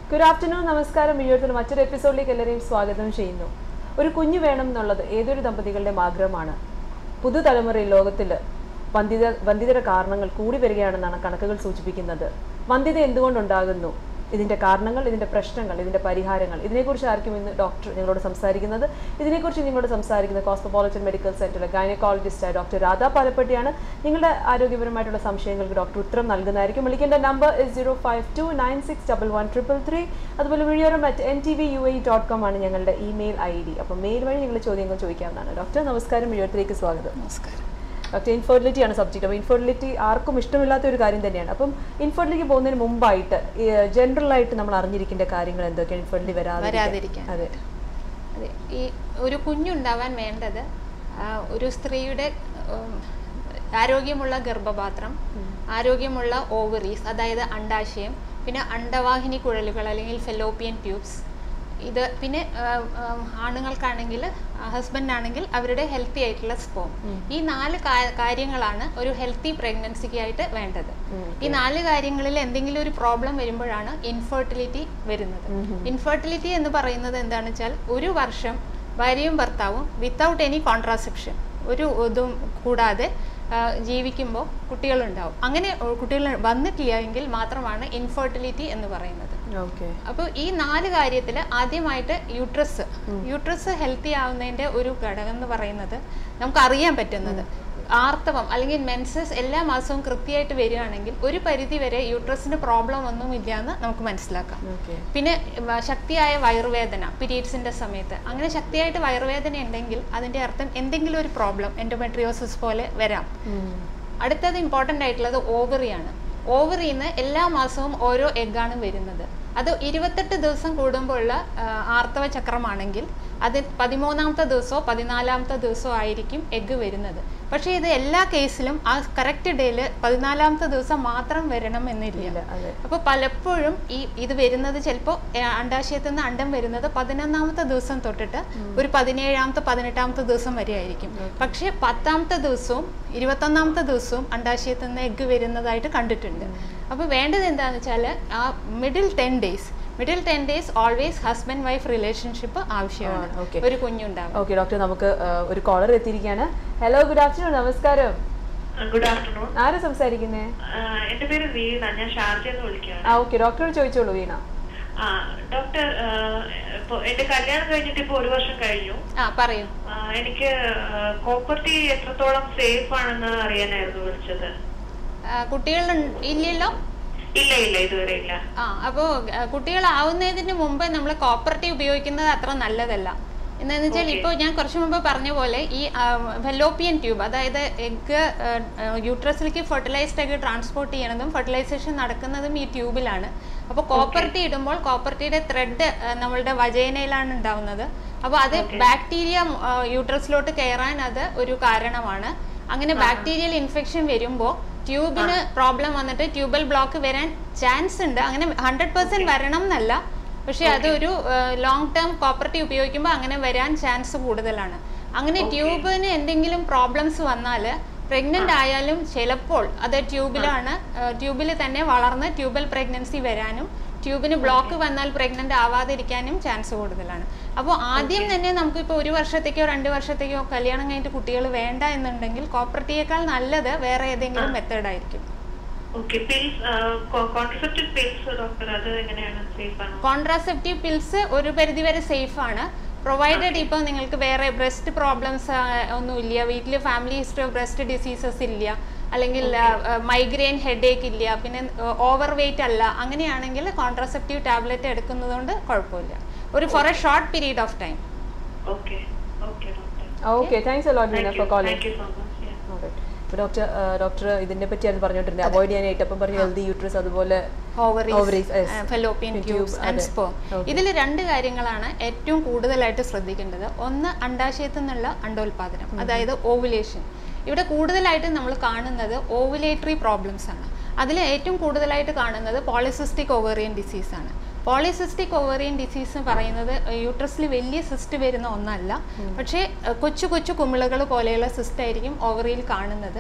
Good afternoon നമസ്കാരം വീഡിയോത്തിൽ മറ്റൊരു എപ്പിസോഡിലേക്ക് എല്ലാവരെയും സ്വാഗതം ചെയ്യുന്നു ഒരു കുഞ്ഞു വേണം എന്നുള്ളത് ഏതൊരു ദമ്പതികളുടെയും ആഗ്രഹമാണ് പുതുതലമുറയിൽ ലോകത്തിൽ വന്ധ്യത വന്ധ്യതയുടെ കാരണങ്ങൾ കൂടി വരികയാണെന്നാണ് കണക്കുകൾ സൂചിപ്പിക്കുന്നത് വന്ധ്യത എന്തുകൊണ്ടുണ്ടാകുന്നു ഇതിന്റെ കാരണങ്ങൾ ഇതിന്റെ പ്രശ്നങ്ങൾ ഇതിന്റെ പരിഹാരങ്ങൾ ഇതിനെക്കുറിച്ച് ആർക്കും ഇന്ന് ഡോക്ടർ ഞങ്ങളോട് സംസാരിക്കുന്നത് ഇതിനെക്കുറിച്ച് നിങ്ങളോട് സംസാരിക്കുന്നത് കോസ്മോപോളിറ്റൻ മെഡിക്കൽ സെന്ററിലെ ഗൈനക്കോളജിസ്റ്റായ ഡോക്ടർ രാധാ പാലപ്പെട്ടിയാണ് നിങ്ങളുടെ ആരോഗ്യപരമായിട്ടുള്ള സംശയങ്ങൾക്ക് ഡോക്ടർ ഉത്തരം നൽകുന്നതായിരിക്കും വിളിക്കേണ്ട number zero five two nine six double one triple three അതുപോലെ വീഡിയോരം at N T V U I dot com ആണ് ഞങ്ങളുടെ ഇമെയിൽ ഐ ഡി അപ്പോൾ മെയിൽ വഴി നിങ്ങൾ ചോദ്യങ്ങൾ ചോദിക്കാവുന്നതാണ് ഡോക്ടർ നമസ്കാരം വീഡിയോത്തിലേക്ക് സ്വാഗതം നമസ്കാരം ഡോക്ടർ ഇൻഫെർട്ടിലിറ്റി ആണ് സബ്ജക്റ്റ് അപ്പോൾ ഇൻഫെർട്ടിലിറ്റി ആർക്കും ഇഷ്ടമില്ലാത്ത ഒരു കാര്യം തന്നെയാണ് അപ്പം ഇൻഫെർട്ടിലിറ്റിക്ക് പോകുന്നതിന് മുമ്പായിട്ട് ജനറൽ ആയിട്ട് നമ്മൾ അറിഞ്ഞിരിക്കേണ്ട കാര്യങ്ങൾ എന്തൊക്കെയാണ് ഇൻഫെർട്ടിലിറ്റി വരാതെ വരാതിരിക്കാൻ അതെ അതെ ഈ ഒരു കുഞ്ഞുണ്ടാവാൻ വേണ്ടത് ആ, ഒരു സ്ത്രീയുടെ ഉം, ആരോഗ്യമുള്ള ഗർഭപാത്രം ആരോഗ്യമുള്ള ഓവറീസ് അതായത് അണ്ടാശയം പിന്നെ അണ്ടവാഹിനി കുഴലുകൾ അല്ലെങ്കിൽ ഫെലോപ്പിയൻ ട്യൂബ്സ് ഇത് പിന്നെ ആ, ആ, ആണുങ്ങൾക്കാണെങ്കിൽ ഹസ്ബൻഡാണെങ്കിൽ അവരുടെ ഹെൽത്തി ആയിട്ടുള്ള സ്പോം ഈ നാല് കാ- കാര്യങ്ങളാണ് ഒരു ഹെൽത്തി പ്രഗ്നൻസിക്ക് ആയിട്ട് വേണ്ടത് ഈ നാല് കാര്യങ്ങളിൽ എന്തെങ്കിലും ഒരു പ്രോബ്ലം വരുമ്പോഴാണ് ഇൻഫെർട്ടിലിറ്റി വരുന്നത് ഇൻഫെർട്ടിലിറ്റി എന്ന് പറയുന്നത് എന്താണെന്ന് വെച്ചാൽ ഒരു വർഷം ഭാര്യയും ഭർത്താവും വിത്തൗട്ട് എനി കോൺട്രാസെപ്ഷൻ ഒരു ഇതും കൂടാതെ ജീവിക്കുമ്പോൾ കുട്ടികളുണ്ടാവും അങ്ങനെ കുട്ടികൾ വന്നിട്ടില്ല എങ്കിൽ മാത്രമാണ് ഇൻഫെർട്ടിലിറ്റി എന്ന് പറയുന്നത് ഓക്കെ അപ്പോൾ ഈ നാല് കാര്യത്തിൽ ആദ്യമായിട്ട് യൂട്രസ് യൂട്രസ് ഹെൽത്തി ആവുന്നതിൻ്റെ ഒരു ഘടകം എന്ന് പറയുന്നത് നമുക്ക് അറിയാൻ പറ്റുന്നത് ആർത്തവം അല്ലെങ്കിൽ മെൻസസ് എല്ലാ മാസവും കൃത്യമായിട്ട് വരികയാണെങ്കിൽ ഒരു പരിധി വരെ യൂട്രസിന് പ്രോബ്ലം ഒന്നും ഇല്ല എന്ന് നമുക്ക് മനസ്സിലാക്കാം ഓക്കെ പിന്നെ വ- ശക്തിയായ വയറുവേദന പീരീഡ്സിന്റെ സമയത്ത് അങ്ങനെ ശക്തിയായിട്ട് വയറുവേദന ഉണ്ടെങ്കിൽ അതിന്റെ അർത്ഥം എന്തെങ്കിലും ഒരു പ്രോബ്ലം എൻഡോമെട്രിയോസിസ് പോലെ വരാം അടുത്തത് ഇമ്പോർട്ടൻ്റ് ആയിട്ടുള്ളത് ഓവറിയാണ് ഓവറിന്ന് എല്ലാ മാസവും ഓരോ എഗ്ഗാണ് വരുന്നത് അത് ഇരുപത്തെട്ട് ദിവസം കൂടുമ്പോഴുള്ള ആ, ആർത്തവ ചക്രമാണെങ്കിൽ അത് പതിമൂന്നാമത്തെ ദിവസമോ പതിനാലാമത്തെ ദിവസമോ ആയിരിക്കും എഗ്ഗ് വരുന്നത് പക്ഷേ ഇത് എല്ലാ കേസിലും ആ കറക്റ്റ് ഡേയിൽ പതിനാലാമത്തെ ദിവസം മാത്രം വരണം എന്നില്ല ഇല്ല അതെ അപ്പോൾ പലപ്പോഴും ഈ ഇത് വരുന്നത് ചിലപ്പോൾ അണ്ടാശയത്തിൽ നിന്ന് അണ്ടം വരുന്നത് പതിനൊന്നാമത്തെ ദിവസം തൊട്ടിട്ട് ഒരു പതിനേഴാമത്തെ പതിനെട്ടാമത്തെ ദിവസം വരെ ആയിരിക്കും പക്ഷേ പത്താമത്തെ ദിവസവും ഇരുപത്തൊന്നാമത്തെ ദിവസവും അണ്ടാശയത്തിൽ നിന്ന് എഗ്ഗ് വരുന്നതായിട്ട് കണ്ടിട്ടുണ്ട് അപ്പോൾ വേണ്ടത് എന്താണെന്ന് വെച്ചാൽ ആ middle ten days middle ten days always husband wife relationship ആവശ്യമാണ് ആ, okay. ഒരു കുഞ്ഞുണ്ടാവും ഓക്കെ ഡോക്ടർ നമുക്ക് ആ, ഒരു കോളർ എത്തിയിരിക്കുകയാണ് ഹലോ ഗുഡ് ആഫ്റ്റർനൂൺ നമസ്കാരം ഗുഡ് ആഫ്റ്റർനൂൺ ആരാ സംസാരിക്കുന്നേ എന്റെ പേര് വീണ ഞാൻ ഷാർജ എന്ന് വിളിക്കുകയാണ് ആ ഓക്കെ ഡോക്ടറോട് ചോദിച്ചോളൂ വീണ ആ ഡോക്ടർ ഇപ്പൊ എന്റെ കല്യാണം കഴിഞ്ഞിട്ട് ഇപ്പൊ ഒരു വർഷം കഴിഞ്ഞു ആ പറയൂ ആ, എനിക്ക് കോപ്പർ ടീ എത്രത്തോളം സേഫ് ആണെന്ന് അറിയാനായിരുന്നു വിളിച്ചത് ആ, കുട്ടികൾ ഇല്ലല്ലോ ഇല്ല ഇല്ല ഇതുവരെ ഇല്ല ആ അപ്പോൾ കുട്ടികളാവുന്നതിന് മുമ്പ് നമ്മൾ കോപ്പറേറ്റീവ് ഉപയോഗിക്കുന്നത് അത്ര നല്ലതല്ല എന്താണെന്ന് വെച്ചാൽ ഇപ്പോൾ ഞാൻ കുറച്ച് മുമ്പ് പറഞ്ഞ പോലെ ഈ ഫെലോപ്പിയൻ ട്യൂബ് അതായത് എഗ്ഗ് യൂട്രസിലേക്ക് ഫെർട്ടിലൈസ്ഡ് എഗ്ഗ് ട്രാൻസ്പോർട്ട് ചെയ്യണതും ഫെർട്ടിലൈസേഷൻ നടക്കുന്നതും ഈ ട്യൂബിലാണ് അപ്പോൾ കോപ്പർട്ടി ഇടുമ്പോൾ കോപ്പർട്ടിയുടെ ത്രെഡ് നമ്മളുടെ വജൈനയിലാണ് ഉണ്ടാവുന്നത് അപ്പോൾ അത് ബാക്ടീരിയ യൂട്രസിലോട്ട് കയറാൻ അത് ഒരു കാരണമാണ് അങ്ങനെ ബാക്ടീരിയൽ ഇൻഫെക്ഷൻ വരുമ്പോൾ ട്യൂബിന് പ്രോബ്ലം വന്നിട്ട് ട്യൂബൽ ബ്ലോക്ക് വരാൻ ചാൻസ് ഉണ്ട് അങ്ങനെ ഹൺഡ്രഡ് പെർസെന്റ് വരണം എന്നല്ല പക്ഷെ അതൊരു ലോങ് ടേം കോപ്പറേറ്റീവ് ഉപയോഗിക്കുമ്പോൾ അങ്ങനെ വരാൻ ചാൻസ് കൂടുതലാണ് അങ്ങനെ ട്യൂബിന് എന്തെങ്കിലും പ്രോബ്ലംസ് വന്നാൽ പ്രഗ്നന്റ് ആയാലും ചിലപ്പോൾ അത് ട്യൂബിലാണ് ട്യൂബിൽ തന്നെ വളർന്ന് ട്യൂബൽ പ്രഗ്നൻസി വരാനും ട്യൂബിന് ബ്ലോക്ക് വന്നാൽ പ്രഗ്നന്റ് ആവാതിരിക്കാനും ചാൻസ് കൂടുതലാണ് അപ്പോൾ ആദ്യം തന്നെ നമുക്ക് ഇപ്പോൾ ഒരു വർഷത്തേക്കോ രണ്ട് വർഷത്തേക്കോ കല്യാണം കഴിഞ്ഞിട്ട് കുട്ടികൾ വേണ്ട എന്നുണ്ടെങ്കിൽ കോപ്പറേറ്റീവേക്കാൾ നല്ലത് വേറെ ഏതെങ്കിലും മെത്തേഡ് ആയിരിക്കും okay pills contraceptive pills doctor അത് എങ്ങനെയാണ് സേഫ് ആണോ കോൺട്രാസെപ്റ്റീവ് പിൽസ് ഒരു പരിധിവരെ സേഫ് ആണ് പ്രൊവൈഡഡ് ഇപ്പോൾ നിങ്ങൾക്ക് വേറെ ബ്രസ്റ്റ് പ്രോബ്ലംസ് ഒന്നും ഇല്ല വീട്ടിൽ family history of breast diseases ഇല്ല അല്ലെങ്കിൽ മൈഗ്രെയിൻ ഹെഡേക്ക് ഇല്ല പിന്നെ ഓവർ വെയിറ്റ് അല്ല അങ്ങനെയാണെങ്കിൽ കോൺട്രാസെപ്റ്റീവ് ടാബ്ലറ്റ് എടുക്കുന്നത് കൊണ്ട് കുഴപ്പമില്ല ഒരു for a short period of time okay okay doctor okay thanks a lot Veena thank for you calling thank you so much ഇപ്പോൾ ഡോക്ടർ ഡോക്ടർ ഇതിനെ പറ്റിയാണ് പറഞ്ഞുകൊണ്ടിരുന്നത് അവോയ്ഡ് ചെയ്യാനായിട്ട് അപ്പം പറഞ്ഞു ഹെൽത്തി യൂട്രസ് അതുപോലെ Ovaries, ovaries yes. Fallopian Tubes, tubes and അതെ. സ്പോ Okay. ഇതിൽ രണ്ട് കാര്യങ്ങളാണ് ഏറ്റവും കൂടുതലായിട്ട് ശ്രദ്ധിക്കേണ്ടത് ഒന്ന് അണ്ടാശയത്തിൽ നിന്നുള്ള അണ്ടോൽപാദനം അതായത് ഓവുലേഷൻ ഇവിടെ കൂടുതലായിട്ട് നമ്മൾ കാണുന്നത് ഓവുലേറ്ററി പ്രോബ്ലംസ് ആണ് അതിൽ ഏറ്റവും കൂടുതലായിട്ട് കാണുന്നത് പോളിസിസ്റ്റിക് ഓവേറിയൻ ഡിസീസ് ആണ് പോളിസിസ്റ്റിക് ഓവേറിയൻ ഡിസീസ് എന്ന് പറയുന്നത് യൂട്രസിൽ വലിയ സിസ്റ്റ് വരുന്ന ഒന്നല്ല പക്ഷേ അഹ് കൊച്ചു കൊച്ചു കുമിളകൾ പോലെയുള്ള സിസ്റ്റ് ആയിരിക്കും ഓവറിയിൽ കാണുന്നത്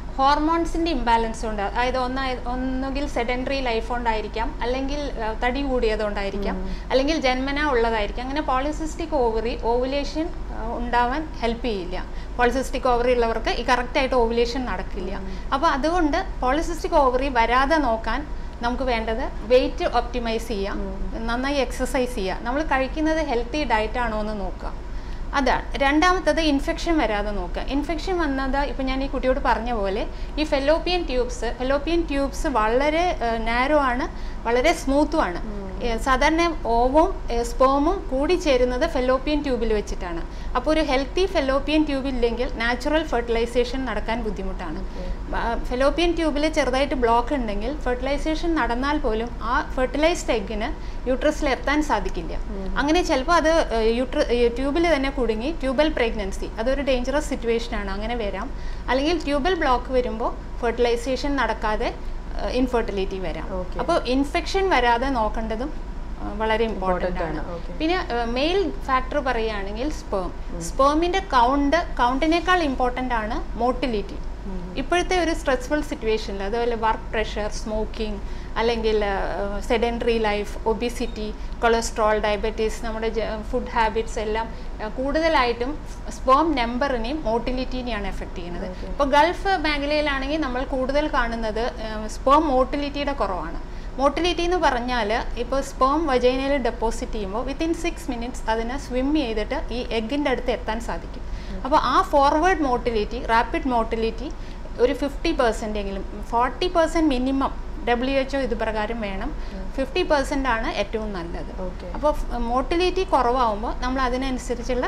ഹോർമോൺസിൻ്റെ ഇംബാലൻസ് കൊണ്ട് അതായത് ഒന്ന ഒന്നുകിൽ സെഡൻഡറി ലൈഫ് കൊണ്ടായിരിക്കാം അല്ലെങ്കിൽ ആ, തടി കൂടിയതുകൊണ്ടായിരിക്കാം അല്ലെങ്കിൽ ജന്മന ഉള്ളതായിരിക്കാം അങ്ങനെ പോളിസിസ്റ്റിക് ഓവറി ഓവുലേഷൻ ഉണ്ടാവാൻ ഹെൽപ്പ് ചെയ്യില്ല പോളിസിസ്റ്റിക് ഓവറി ഉള്ളവർക്ക് ഈ കറക്റ്റായിട്ട് ഓവുലേഷൻ നടക്കില്ല അപ്പോൾ അതുകൊണ്ട് പോളിസിസ്റ്റിക് ഓവറി വരാതെ നോക്കാൻ നമുക്ക് വേണ്ടത് വെയിറ്റ് ഒപ്റ്റിമൈസ് ചെയ്യുക നന്നായി എക്സസൈസ് ചെയ്യുക നമ്മൾ കഴിക്കുന്നത് ഹെൽത്തി ഡയറ്റ് ആണോ എന്ന് നോക്കുക അതാണ് രണ്ടാമത്തത് ഇൻഫെക്ഷൻ വരാതെ നോക്കുക ഇൻഫെക്ഷൻ വന്നത് ഇപ്പം ഞാൻ ഈ കുട്ടിയോട് പറഞ്ഞ പോലെ ഈ ഫെലോപ്പിയൻ ട്യൂബ്സ് ഫെലോപ്പിയൻ ട്യൂബ്സ് വളരെ നാരോ ആണ് വളരെ സ്മൂത്തും ആണ് ഏ, സാധാരണ ഓവും സ്പേമും കൂടി ചേരുന്നത് ഫെലോപ്പിയൻ ട്യൂബിൽ വെച്ചിട്ടാണ് അപ്പോൾ ഒരു ഹെൽത്തി ഫെലോപ്പിയൻ ട്യൂബ് ഇല്ലെങ്കിൽ നാച്ചുറൽ ഫെർട്ടിലൈസേഷൻ നടക്കാൻ ബുദ്ധിമുട്ടാണ് ഫെലോപ്പിയൻ ട്യൂബിൽ ചെറുതായിട്ട് ബ്ലോക്ക് ഉണ്ടെങ്കിൽ ഫെർട്ടിലൈസേഷൻ നടന്നാൽ പോലും ആ ഫെർട്ടിലൈസ്ഡ് എഗ്ഗിന് യൂട്രസിൽ എത്താൻ സാധിക്കില്ല അങ്ങനെ ചിലപ്പോൾ അത് യൂട്ര ട്യൂബിൽ തന്നെ കുടുങ്ങി ട്യൂബൽ പ്രഗ്നൻസി അതൊരു ഡേഞ്ചറസ് സിറ്റുവേഷൻ ആണ് അങ്ങനെ വരാം അല്ലെങ്കിൽ ട്യൂബൽ ബ്ലോക്ക് വരുമ്പോൾ ഫെർട്ടിലൈസേഷൻ നടക്കാതെ ഇൻഫെർട്ടിലിറ്റി വരാം Okay. അപ്പോൾ ഇൻഫെക്ഷൻ വരാതെ നോക്കേണ്ടതും ആ, വളരെ ഇമ്പോർട്ടൻ്റ് Important ആണ് ആണ്, okay. പിന്നെ മെയിൽ ഫാക്ടർ പറയുകയാണെങ്കിൽ സ്പേം സ്പേമിൻ്റെ കൗണ്ട് കൗണ്ടിനേക്കാൾ ഇമ്പോർട്ടൻ്റ് ആണ് മോട്ടിലിറ്റി ഇപ്പോഴത്തെ ഒരു സ്ട്രെസ്ഫുൾ സിറ്റുവേഷനിൽ അതുപോലെ വർക്ക് പ്രഷർ സ്മോക്കിംഗ് അല്ലെങ്കിൽ sedentary life obesity cholesterol diabetes നമ്മുടെ ഫുഡ് ഹാബിറ്റ്സ് എല്ലാം ആ, കൂടുതലായിട്ടും സ്പേം നമ്പറിനെയും മോട്ടിലിറ്റിനെയാണ് എഫക്റ്റ് ചെയ്യുന്നത് ഇപ്പോൾ ഗൾഫ് മേഖലയിലാണെങ്കിൽ നമ്മൾ കൂടുതൽ കാണുന്നത് സ്പേം മോട്ടിലിറ്റിയുടെ കുറവാണ് മോട്ടിലിറ്റി എന്ന് പറഞ്ഞാൽ ഇപ്പോൾ സ്പേം വജൈനയിൽ ഡെപ്പോസിറ്റ് ചെയ്യുമ്പോൾ വിത്തിൻ സിക്സ് മിനിറ്റ്സ് അതിനെ സ്വിം ചെയ്തിട്ട് ഈ എഗ്ഗിൻ്റെ അടുത്ത് എത്താൻ സാധിക്കും അപ്പോൾ ആ ഫോർവേഡ് മോട്ടിലിറ്റി റാപ്പിഡ് മോട്ടിലിറ്റി ഒരു ഫിഫ്റ്റി പെർസെൻ്റ് എങ്കിലും forty percent minimum W H O ഇത് പ്രകാരം വേണം ഫിഫ്റ്റി പെർസെൻ്റ് ആണ് ഏറ്റവും നല്ലത് Okay. അപ്പോൾ മോട്ടിലിറ്റി കുറവാകുമ്പോൾ നമ്മൾ അതിനനുസരിച്ചുള്ള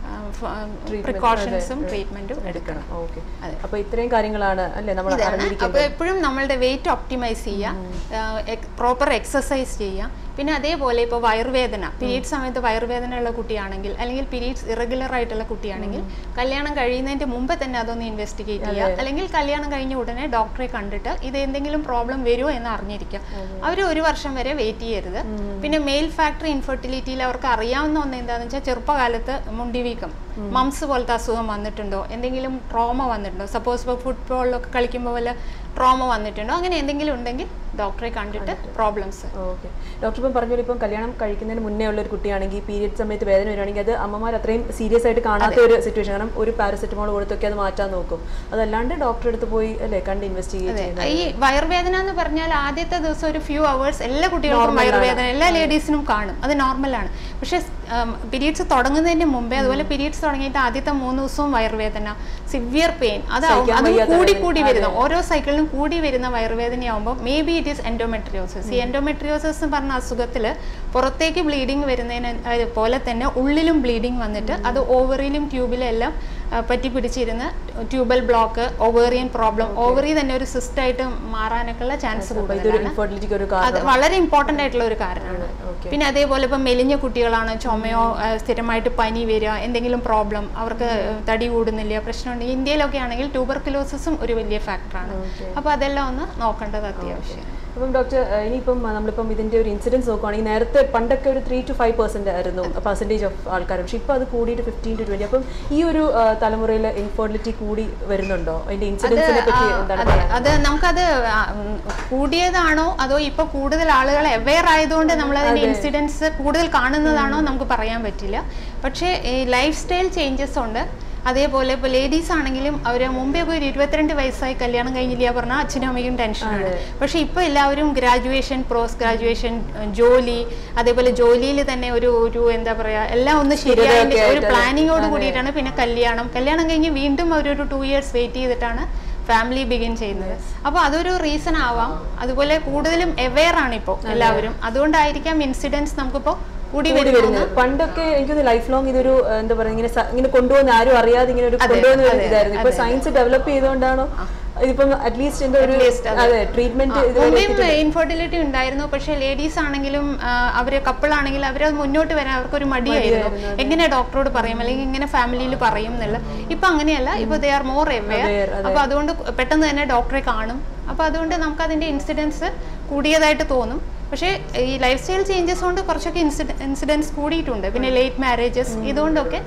പ്രിക്കോഷൻസും ട്രീറ്റ്മെൻറ്റും എടുക്കണം ഓക്കെ അതെ. അപ്പൊ ഇത്രയും കാര്യങ്ങളാണ് അല്ലേ നമ്മൾ ഇതാണ് അപ്പോൾ അറിഞ്ഞിരിക്കേണ്ടത് എപ്പോഴും നമ്മളുടെ വെയിറ്റ് ഒപ്റ്റിമൈസ് ചെയ്യുക പ്രോപ്പർ എക്സസൈസ് ചെയ്യുക പിന്നെ അതേപോലെ ഇപ്പോൾ വയറുവേദന പീരീഡ് സമയത്ത് വയറുവേദന ഉള്ള കുട്ടിയാണെങ്കിൽ അല്ലെങ്കിൽ പീരീഡ്സ് ഇറഗുലർ ആയിട്ടുള്ള കുട്ടിയാണെങ്കിൽ കല്യാണം കഴിയുന്നതിന്റെ മുമ്പ് തന്നെ അതൊന്ന് ഇൻവെസ്റ്റിഗേറ്റ് ചെയ്യുക അല്ലെങ്കിൽ കല്യാണം കഴിഞ്ഞ ഉടനെ ഡോക്ടറെ കണ്ടിട്ട് ഇത് എന്തെങ്കിലും പ്രോബ്ലം വരുമോ എന്ന് അറിഞ്ഞിരിക്കുക അവർ ഒരു വർഷം വരെ വെയിറ്റ് ചെയ്യരുത് പിന്നെ മെയിൽ ഫാക്ടറി ഇൻഫെർട്ടിലിറ്റിയിൽ അവർക്ക് അറിയാവുന്ന ഒന്ന് എന്താണെന്ന് വെച്ചാൽ ചെറുപ്പകാലത്ത് മുണ്ടിവീക്കം മംസ് പോലത്തെ അസുഖം വന്നിട്ടുണ്ടോ എന്തെങ്കിലും ട്രോമ വന്നിട്ടുണ്ടോ സപ്പോസ് ഇപ്പോൾ ഫുട്ബോളിലൊക്കെ കളിക്കുമ്പോൾ വല്ല ട്രോമ വന്നിട്ടുണ്ടോ അങ്ങനെ എന്തെങ്കിലും ഉണ്ടെങ്കിൽ ഡോക്ടറെ കണ്ടിട്ട് പ്രോബ്ലംസ് ഓക്കെ ഡോക്ടർ ഇപ്പം പറഞ്ഞ പോലെ ഇപ്പം കല്യാണം കഴിക്കുന്നതിന് മുന്നേ ഉള്ള ഒരു കുട്ടിയാണെങ്കിൽ പീരിയഡ് സമയത്ത് വേദന വരികയാണെങ്കിൽ അത് അമ്മമാർ അത്രയും സീരിയസ് ആയിട്ട് കാണാത്ത ഒരു സിറ്റുവേഷൻ കാരണം ഒരു പാരസെറ്റമോൾ കൊടുത്തൊക്കെ അത് മാറ്റാൻ നോക്കും അതല്ലാണ്ട് ഡോക്ടറെ അടുത്ത് പോയി അല്ലേ കണ്ട് ഇൻവെസ്റ്റിഗേറ്റ് ചെയ്യുന്നത് ഈ വയറുവേദന എന്ന് പറഞ്ഞാൽ ആദ്യത്തെ ദിവസം ഒരു ഫ്യൂ അവേഴ്സ് എല്ലാ കുട്ടികൾക്കും വയറുവേദന എല്ലാ ലേഡീസിനും കാണും അത് നോർമലാണ് പക്ഷേ പീരീഡ്സ് തുടങ്ങുന്നതിന് മുമ്പേ അതുപോലെ പീരീഡ്സ് തുടങ്ങിയിട്ട് ആദ്യത്തെ മൂന്ന് ദിവസവും വയറുവേദന സിവിയർ പെയിൻ അത് സഹിക്കാൻ അത് വയ്യാത്ത കൂടി വേദന. കൂടി വരുന്ന ഓരോ സൈക്കിളിലും കൂടി വരുന്ന വയറുവേദനയാകുമ്പോൾ may be it is endometriosis ഈ എൻഡോമെട്രിയോസിസ് എന്ന് പറഞ്ഞ അസുഖത്തിൽ പുറത്തേക്ക് ബ്ലീഡിങ് വരുന്നതിന് അത് പോലെ തന്നെ ഉള്ളിലും ബ്ലീഡിങ് വന്നിട്ട് അത് ഓവറിയിലും ട്യൂബിലും എല്ലാം ആ, പറ്റി പിടിച്ചിരുന്ന് tubal block ovarian problem ovary തന്നെ ഒരു സിസ്റ്റ് ആയിട്ട് മാറാനൊക്കെ ഉള്ള ചാൻസ് അപ്പൊ ഇതൊരു കൂടുതലാണ് ഇൻഫെർട്ടിലിറ്റിക്ക് ഒരു അത് കാരണം വളരെ ഇമ്പോർട്ടൻ്റ് ആയിട്ടുള്ള ഒരു കാരണമാണ് ഓക്കെ പിന്നെ അതേപോലെ ഇപ്പം മെലിഞ്ഞ കുട്ടികളാണ് ചുമയോ ആ, സ്ഥിരമായിട്ട് പനി വരിക എന്തെങ്കിലും പ്രോബ്ലം അവർക്ക് തടി കൂടുന്നില്ല പ്രശ്നമുണ്ട് ഇന്ത്യയിലൊക്കെ ആണെങ്കിൽ ട്യൂബർക്കുലോസിസും ഒരു വലിയ ഫാക്ടറാണ് Okay. അപ്പോൾ അതെല്ലാം ഒന്ന് നോക്കേണ്ടത് അത്യാവശ്യം അപ്പം ഡോക്ടർ ഏഹ്, ഇനിയിപ്പം ആ, നമ്മളിപ്പം ഇതിന്റെ ഒരു ഇൻസിഡൻസ് നോക്കുവാണെങ്കിൽ നേരത്തെ പണ്ടൊക്കെ ഒരു ത്രീ ടു ഫൈവ് പെർസെന്റ് ആയിരുന്നു പെർസെൻറ്റേജ് ഓഫ് ആൾക്കാർ പക്ഷെ ഇപ്പോൾ അത് കൂടിയിട്ട് ഫിഫ്റ്റീൻ ടു ട്വന്റി അപ്പം ഈ ഒരു തലമുറയിൽ ഇൻഫെർട്ടിലിറ്റി കൂടി വരുന്നുണ്ടോ അതിന്റെ ഇൻസിഡൻസിനെ പറ്റി എന്താണ് അതെ പറയാൻ അത് നമുക്കത് ആ, ഉം, കൂടിയതാണോ അതോ ഇപ്പൊ കൂടുതൽ ആളുകൾ അവെയർ ആയതുകൊണ്ട് നമ്മൾ അതിന്റെ ഇൻസിഡൻസ് കൂടുതൽ കാണുന്നതാണോ നമുക്ക് പറയാൻ പറ്റില്ല പക്ഷേ ഈ ലൈഫ് സ്റ്റൈൽ ചേഞ്ചസ് ഉണ്ട് അതേപോലെ ഇപ്പോൾ ലേഡീസ് ആണെങ്കിലും അവർ മുമ്പേ ഒക്കെ ഒരു ഇരുപത്തിരണ്ട് വയസ്സായി കല്യാണം കഴിഞ്ഞില്ല പറഞ്ഞാൽ അച്ഛനും അമ്മയ്ക്കും ടെൻഷനാണ് പക്ഷേ ഇപ്പോൾ എല്ലാവരും ഗ്രാജുവേഷൻ പോസ്റ്റ് ഗ്രാജുവേഷൻ ജോലി അതേപോലെ ജോലിയിൽ തന്നെ ഒരു ഒരു എന്താ പറയുക എല്ലാം ഒന്ന് ശരിയായതിന്റെ ഒരു ആയിട്ട് പ്ലാനിങ്ങോട് കൂടിയിട്ടാണ് പിന്നെ കല്യാണം കല്യാണം കഴിഞ്ഞ് വീണ്ടും അവരൊരു ടു ഇയേഴ്സ് വെയിറ്റ് ചെയ്തിട്ടാണ് ഫാമിലി ബിഗിൻ ചെയ്യുന്നത് അപ്പോൾ അതൊരു റീസൺ ആവാം അതുപോലെ കൂടുതലും അവെയർ ആണ് ഇപ്പോൾ എല്ലാവരും അതുകൊണ്ടായിരിക്കാം ഇൻസിഡൻസ് നമുക്കിപ്പോൾ കൂടി കൂടി വരുന്നത് വരുന്നത് പണ്ടൊക്കെ എനിക്കൊന്ന് ലൈഫ് ലോങ് ഇതൊരു ഏഹ്, എന്താ പറയുക ഇങ്ങനെ സ- ഇങ്ങനെ കൊണ്ടുപോകുന്ന ആരും അറിയാതെ ഇങ്ങനെ ഒരു കൊണ്ടുപോകുന്ന ഒരു ഇതായിരുന്നു ഇപ്പൊ സയൻസ് ഡെവലപ്പ് ചെയ്തുകൊണ്ടാണോ ഇതിപ്പം അറ്റ്ലീസ്റ്റ് എന്റെ ഒരു അതെ ട്രീറ്റ്മെന്റ് മുമ്പേയും ഇൻഫെർട്ടിലിറ്റി ഉണ്ടായിരുന്നു പക്ഷേ ലേഡീസ് ആണെങ്കിലും ആ, അവര് കപ്പിൾ ആണെങ്കിലും അവര് മുന്നോട്ട് വരാൻ അവർക്കൊരു മടിയായിരുന്നു എങ്ങനെ ഡോക്ടറോട് പറയും അല്ലെങ്കിൽ എങ്ങനെ ഫാമിലിയിൽ പറയും എന്നുള്ള ഇപ്പൊ അങ്ങനെയല്ല ഇപ്പൊ they are more aware Aware, അതെ. അപ്പൊ അതുകൊണ്ട് പെട്ടെന്ന് തന്നെ ഡോക്ടറെ കാണും അപ്പൊ അതുകൊണ്ട് നമുക്ക് അതിന്റെ ഇൻസിഡൻസ് കൂടിയതായിട്ട് തോന്നും പക്ഷേ ഈ ലൈഫ് സ്റ്റൈൽ ചേഞ്ചസ് കൊണ്ട് കുറച്ചൊക്കെ ഇൻസിഡൻസ് കൂടിയിട്ടുണ്ട് പിന്നെ ലേറ്റ് മാരേജസ് ഇതുകൊണ്ടൊക്കെ